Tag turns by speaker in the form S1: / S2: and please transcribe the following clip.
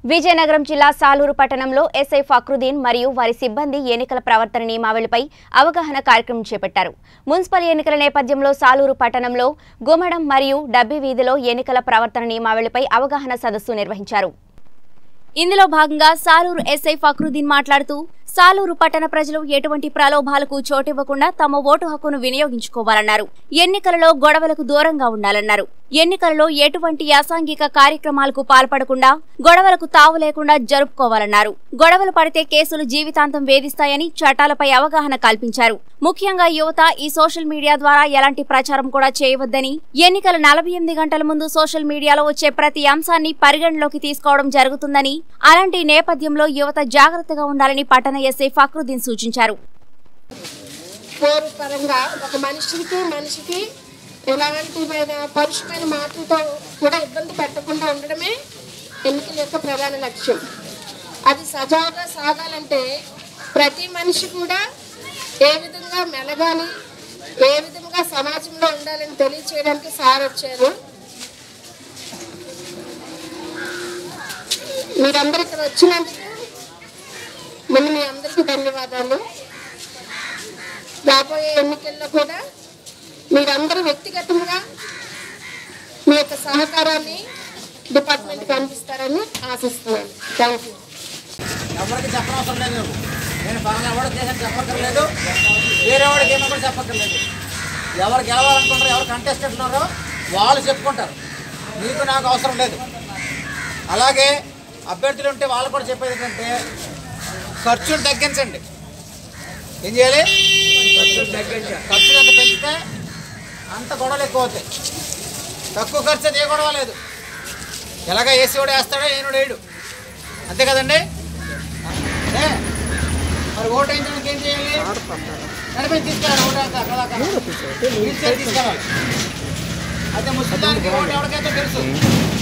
S1: విజయనగరం జిల్లా సాలూరు పట్టణంలో ఎస్ఐ ఫక్రుద్దీన్ మరియు వారి సిబ్బంది ఎన్నికల ప్రవర్తన నియమావళిపై అవగాహన కార్యక్రమం చేపట్టారు మున్సిపల్ ఎన్నికల నేపథ్యంలో సాలూరు పట్టణంలో గుమ్మడం మరియు డబ్బి వీధిలో ఎన్నికల ప్రవర్తన నియమావళిపై అవగాహన సదస్సు నిర్వహించారు ఇందులో భాగంగా సాలూరు ఎస్ఐ ఫక్రుద్దీన్ మాట్లాడుతూ సాలూరు పట్టణ ప్రజలు ఎటువంటి ప్రలోభాలకు చోటివ్వకుండా తమ ఓటు హక్కును వినియోగించుకోవాలన్నారు ఎన్నికలలో గొడవలకు దూరంగా ఉండాలన్నారు ఎన్నికలలో ఎటువంటి అసాంఘిక కార్యక్రమాలకు పాల్పడకుండా గొడవలకు తావు లేకుండా జరుపుకోవాలన్నారు గొడవలు పడితే కేసులు జీవితాంతం వేధిస్తాయని చట్టాలపై అవగాహన కల్పించారు ముఖ్యంగా యువత ఈ సోషల్ మీడియా ద్వారా ఎలాంటి ప్రచారం కూడా చేయవద్దని ఎన్నికల నలభై ఎనిమిది గంటల ముందు సోషల్ మీడియాలో వచ్చే ప్రతి అంశాన్ని పరిగణలోకి తీసుకోవడం జరుగుతుందని అలాంటి నేపథ్యంలో యువత జాగ్రత్తగా ఉండాలని పట్టణ ఎస్ఐ ఫక్రుద్దీన్ సూచించారు
S2: కోరు పరంగా ఒక మనిషికి మనిషికి ఎలాంటి పరుషమైన మాటలతో కూడా ఇబ్బంది పెట్టకుండా ఉండడమే ఎన్నికల యొక్క ప్రధాన లక్ష్యం అది సజావుగా సాగాలంటే ప్రతి మనిషి కూడా ఏ విధంగా మెలగాలి ఏ విధంగా సమాజంలో ఉండాలని తెలియచేయడానికి సార్ వచ్చారు మీరందరూ ఇక్కడ వచ్చినందుకు ముందు మీ అందరికీ ధన్యవాదాలు రాబోయే ఎన్నికల్లో కూడా మీరందరూ వ్యక్తిగతంగా మీ యొక్క సహకారాన్ని డిపార్ట్మెంట్కి అందిస్తారని ఆశిస్తున్నాను థ్యాంక్ యూ
S3: ఎవరికి చెప్పనవసరం లేదు నువ్వు నేను పలానా ఎవరికి చేశాను చెప్పక్కర్లేదు వేరే వాడికి ఏమో కూడా చెప్పక్కర్లేదు ఎవరు గెలవాలనుకుంటారో ఎవరు కంటెస్టెంట్ ఉన్నారో వాళ్ళు చెప్పుకుంటారు నీకు నాకు అవసరం లేదు అలాగే అభ్యర్థులు ఉంటే వాళ్ళు కూడా చెప్పేది ఏంటంటే ఖర్చును తగ్గించండి ఏం చేయాలి ఖర్చులు ఎంత పెంచితే అంత గొడవలు ఎక్కువ అవుతాయి తక్కువ ఖర్చు అయితే ఏ గొడవ లేదు ఎలాగ ఏసీ వాడు వేస్తాడో నేను వేయడు అంతే కదండి ఏ? మరి ఓటు వేయించడానికి ఏం చేయాలి నడిపి తీసుకెళ్ళాలి ఓటు వేస్తా అక్కడ దాకా. వీల్ చైర్ తీసుకెళ్ళాలి అయితే ముస్లింకి ఓటు ఎవరికైతే తెలుసు